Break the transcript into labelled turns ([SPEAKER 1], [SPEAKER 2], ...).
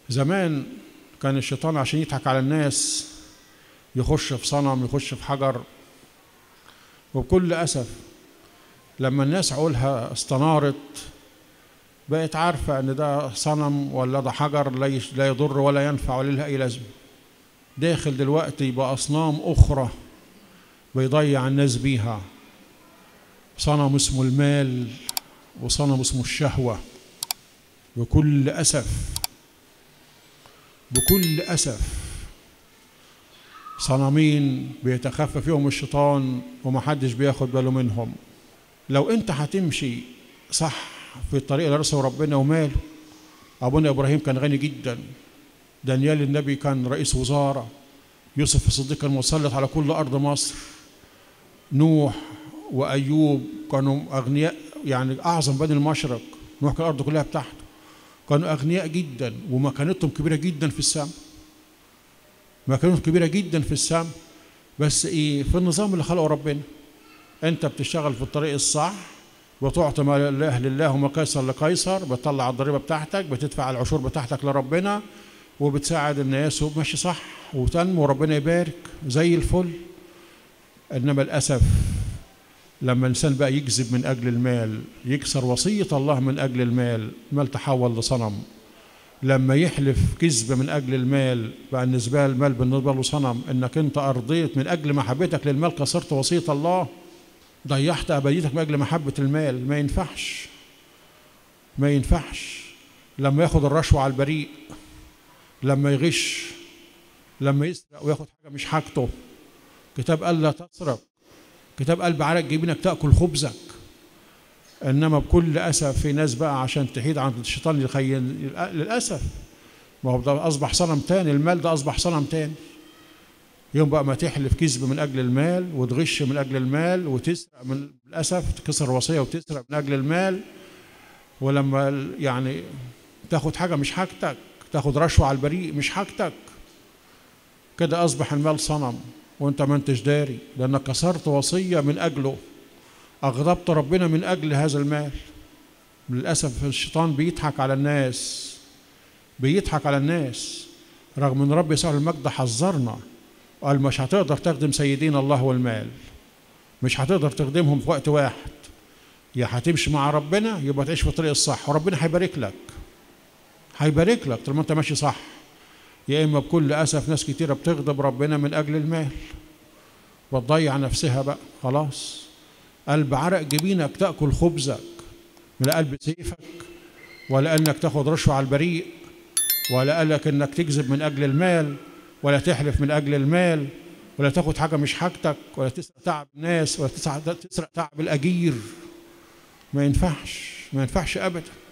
[SPEAKER 1] زمان كان الشيطان عشان يضحك على الناس يخش في صنم يخش في حجر وبكل أسف لما الناس عقولها استنارت بقت عارفة إن ده صنم ولا ده حجر لا يش- لا يضر ولا ينفع ولا له أي لازمة داخل دلوقتي بأصنام أخرى بيضيع الناس بيها صنم اسمه المال وصنم اسمه الشهوة بكل أسف بكل أسف صنمين بيتخفى فيهم الشيطان ومحدش بياخد باله منهم لو انت هتمشي صح في الطريق اللي رسمه ربنا وماله ابونا ابراهيم كان غني جدا دانيال النبي كان رئيس وزاره يوسف الصديق كان مسلط على كل ارض مصر نوح وايوب كانوا اغنياء يعني اعظم بني المشرق نوح كان الارض كلها بتاعته كانوا اغنياء جدا ومكانتهم كبيره جدا في السماء مكانتهم كبيره جدا في السماء بس ايه في النظام اللي خلقه ربنا انت بتشتغل في الطريق الصح بتعطي ما لله لله وما قيصر لقيصر بتطلع الضريبه بتاعتك بتدفع العشور بتاعتك لربنا وبتساعد الناس وماشي صح وتنمو وربنا يبارك زي الفل انما للاسف لما الانسان بقى يكذب من اجل المال يكسر وصيه الله من اجل المال المال تحول لصنم لما يحلف كذب من اجل المال بقى بالنسبه المال بالنسبه له صنم انك انت ارضيت من اجل محبتك للمال كسرت وصيه الله ضيعت ابديتك من اجل محبه المال ما ينفعش ما ينفعش لما ياخد الرشوه على البريء لما يغش لما يسرق وياخد حاجه مش حاجته كتاب قال لا تسرق كتاب قال بعرق جبينك تاكل خبزك انما بكل اسف في ناس بقى عشان تحيد عن الشيطان يخيل للاسف ما هو ده اصبح صنم تاني المال ده اصبح صنم تاني يوم بقى ما تحلف كذب من اجل المال وتغش من اجل المال وتسرق من للاسف تكسر وصيه وتسرق من اجل المال ولما يعني تاخد حاجه مش حاجتك تاخد رشوه على البريء مش حاجتك كده اصبح المال صنم وانت ما انتش داري لانك كسرت وصيه من اجله اغضبت ربنا من اجل هذا المال للاسف الشيطان بيضحك على الناس بيضحك على الناس رغم ان رب يسوع المجد حذرنا قال مش هتقدر تخدم سيدين الله والمال مش هتقدر تخدمهم في وقت واحد يا هتمشي مع ربنا يبقى تعيش في الطريق الصح وربنا هيبارك لك هيبارك لك طالما انت ماشي صح يا اما بكل اسف ناس كتيره بتغضب ربنا من اجل المال وتضيع نفسها بقى خلاص قلب عرق جبينك تاكل خبزك من قلب سيفك ولا انك تاخد رشوه على البريء ولا قالك انك تكذب من اجل المال ولا تحلف من اجل المال ولا تاخد حاجه مش حاجتك ولا تسرق تعب الناس ولا تسرق تعب الاجير ما ينفعش ما ينفعش ابدا